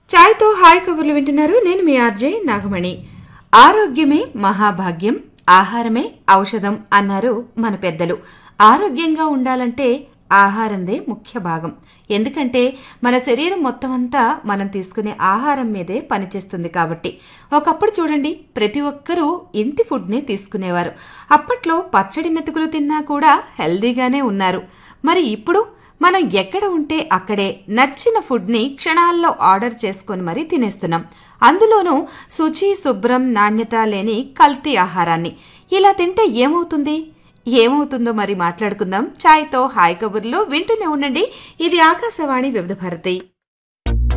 ఛాయ్తో hi కబుర్లు వింటున్నారు నేను మీ ఆర్జే నాగమణి ఆరోగ్యమే మహాభాగ్యం ఆహారమే ఔషధం అన్నారు మన పెద్దలు ఆరోగ్యంగా ఉండాలంటే ఆహారందే ముఖ్య భాగం ఎందుకంటే మన శరీరం మొత్తం అంతా మనం తీసుకునే ఆహారం మీదే పనిచేస్తుంది కాబట్టి ఒకప్పుడు చూడండి ప్రతి ఒక్కరూ ఇంటి ఫుడ్నే తీసుకునేవారు అప్పట్లో పచ్చడి మెతుకులు తిన్నా కూడా హెల్దీగానే ఉన్నారు మరి ఇప్పుడు మనం ఎక్కడ ఉంటే అక్కడే నచ్చిన ఫుడ్ని క్షణాల్లో ఆర్డర్ చేసుకొని మరీ తినేస్తున్నాం అందులోనూ శుచి శుభ్రం నాణ్యత లేని కల్తీ ఆహారాన్ని ఇలా తింటే ఏమవుతుంది ఏమవుతుందో మరి మాట్లాడుకుందాం ఛాయ్తో హాయ్ కబుర్లో వింటూనే ఉండండి ఇది ఆకాశవాణి వివిధ భారతి